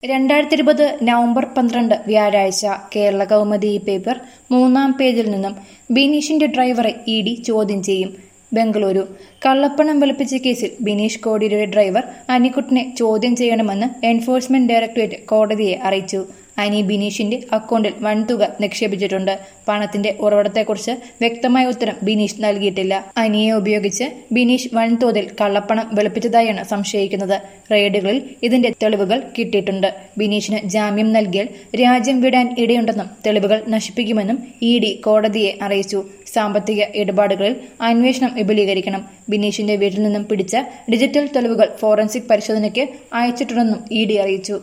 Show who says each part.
Speaker 1: രണ്ടായിരത്തി ഇരുപത് നവംബർ പന്ത്രണ്ട് വ്യാഴാഴ്ച കേരള കൗമുദി ഈ പേപ്പർ മൂന്നാം പേജിൽ നിന്നും ബിനീഷിന്റെ ഡ്രൈവറെ ഇ ഡി ചോദ്യം ചെയ്യും ബംഗളൂരു കള്ളപ്പണം വെളുപ്പിച്ച കേസിൽ ബിനീഷ് കോടിയുടെ ഡ്രൈവർ അനിക്കുട്ടിനെ ചോദ്യം ചെയ്യണമെന്ന് എൻഫോഴ്സ്മെന്റ് ഡയറക്ടറേറ്റ് കോടതിയെ അറിയിച്ചു അനി ബിനീഷിന്റെ അക്കൗണ്ടിൽ വൻതുക നിക്ഷേപിച്ചിട്ടുണ്ട് പണത്തിന്റെ ഉറവിടത്തെക്കുറിച്ച് വ്യക്തമായ ഉത്തരം ബിനീഷ് നൽകിയിട്ടില്ല അനിയെ ഉപയോഗിച്ച് ബിനീഷ് വൻതോതിൽ കള്ളപ്പണം വെളുപ്പിച്ചതായാണ് സംശയിക്കുന്നത് റെയ്ഡുകളിൽ ഇതിന്റെ തെളിവുകൾ കിട്ടിയിട്ടുണ്ട് ബിനീഷിന് ജാമ്യം നൽകിയാൽ രാജ്യം വിടാൻ ഇടയുണ്ടെന്നും തെളിവുകൾ നശിപ്പിക്കുമെന്നും ഇ ഡി കോടതിയെ അറിയിച്ചു സാമ്പത്തിക ഇടപാടുകളിൽ അന്വേഷണം വിപുലീകരിക്കണം ബിനീഷിന്റെ വീട്ടിൽ നിന്നും പിടിച്ച ഡിജിറ്റൽ തെളിവുകൾ ഫോറൻസിക് പരിശോധനയ്ക്ക് അയച്ചിട്ടുണ്ടെന്നും ഇ ഡി അറിയിച്ചു